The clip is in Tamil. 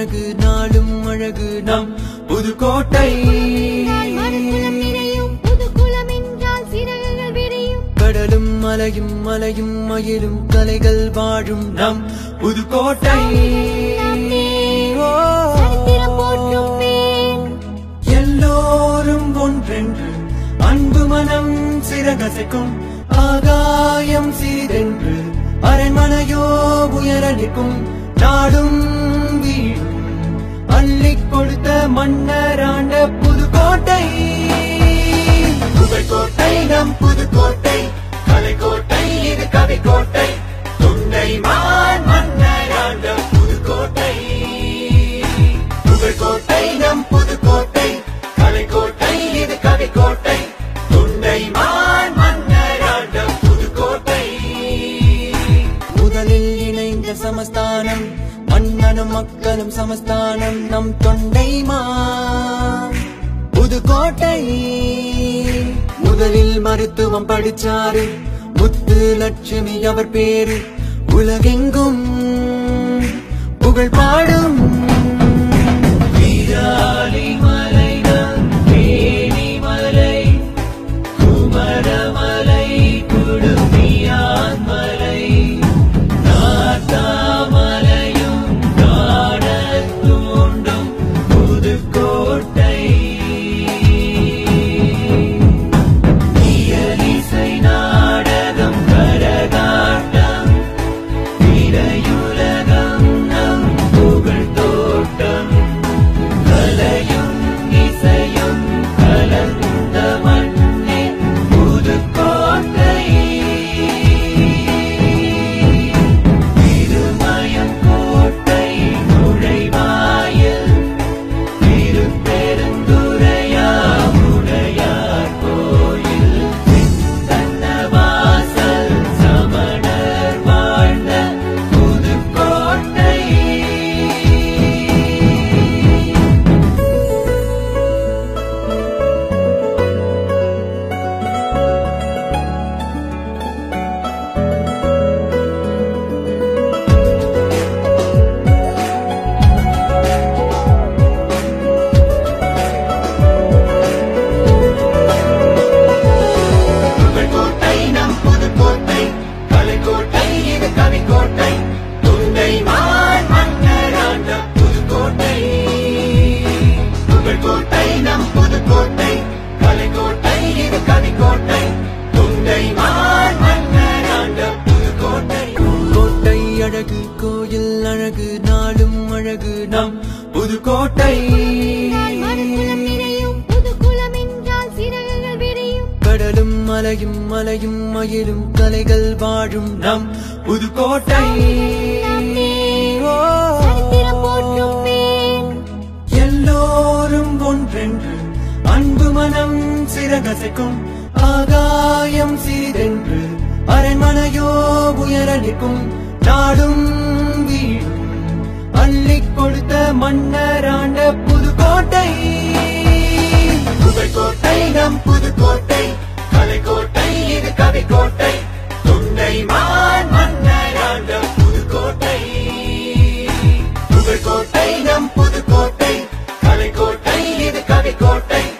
அழகு நாளும் அழகு நம் புதுக்கோட்டை மறுகுலம் நிறையும் புது குலம் என்றால் சிறகுகள் விரியும் கடலும் மலையும் மலையும் மயிலும் கலைகள் வாழும் நம் புதுக்கோட்டை ஓ. சரித்திரம் போற்றும் பேர் எல்லோரும் ஒன்றென்று அன்பு மனம் சிறகசைக்கும் ஆகாயம் சிறிதென்று அரண்மனையோ உயர நிற்கும் நாடும் வீடும் அள்ளிக் கொடுத்த மன்னராண்ட புதுக்கோட்டை புகழ்கோட்டை நம் புதுக்கோட்டை கலைக்கோட்டை இது கவிக்கோட்டை துண்டை மான் மன்னராண்ட புதுக்கோட்டை புகழ்கோட்டை நம் புதுக்கோட்டை கலைக்கோட்டை இது கவிக்கோட்டை துண்டை மான் மன்னராண்ட புதுக்கோட்டை முதலில் இணைந்த சமஸ்தானம் மன்னனும் மக்களும் சமஸ்தானம் நம் தொண்டை புதுக்கோட்டை முதலில் மருத்துவம் படிச்சாரு முத்து லட்சுமி அவர் பேரு உலகெங்கும் புகழ் பாடும் வீராளி மலைகள் தேனி மலை குமரமலை குடுமியான் மலை நாத்தாமலையும் காணத் தூண்டும் புதுக்கோட்டை இயலிசை நாடகம் கரகாட்டம் திரையுலகம் நம் புகழ் தோட்டம் கலையும் இசையும் கலந்த மண்ணின் புதுக்கோட்டை திருமயம் கோட்டை நுழைவாயில் திருப்பெருந்துறையாமுடையார் கோயில் சித்தன்னவாசல் சமணர் வாழ்ந்த புதுக்கோட்டை புகழ்கோட்டை நம் புதுக்கோட்டை கலைக்கோட்டை இது கவிக்கோட்டை துண்டை மான் மன்னராண்ட புதுக்கோட்டை புகழ்கோட்டை நம் புதுக்கோட்டை கலைக்கோட்டை இது கவிக்கோட்டை துண்டை மான் மன்னராண்ட புதுக்கோட்டை கோட்டை அழகு கோயில் அழகு நாளும் அழகு நம் புதுக்கோட்டை மறுகுலம் நிறையும் புது குலம் என்றால் சிறகுகள் விரியும் கடலும் மலையும் மலையும் மயிலும் கலைகள் வாழும் நம் புதுக்கோட்டை ஓ. சரித்திரம் போற்றும் பேர் எல்லோரும் ஒன்றென்று அன்பு மனம் சிறகசைக்கும் ஆகாயம் சிறிதென்று அரண்மனையோ உயர நிற்கும் நாடும் வீடும் அள்ளிக் கொடுத்த மன்னராண்ட புதுக்கோட்டை புகழ்கோட்டை நம் புதுக்கோட்டை கலைக்கோட்டை இது கவிக்கோட்டை துண்டை மான் மன்னராண்ட புதுக்கோட்டை புகழ்கோட்டை நம் புதுக்கோட்டை கலைக்கோட்டை இது கவிக்கோட்டை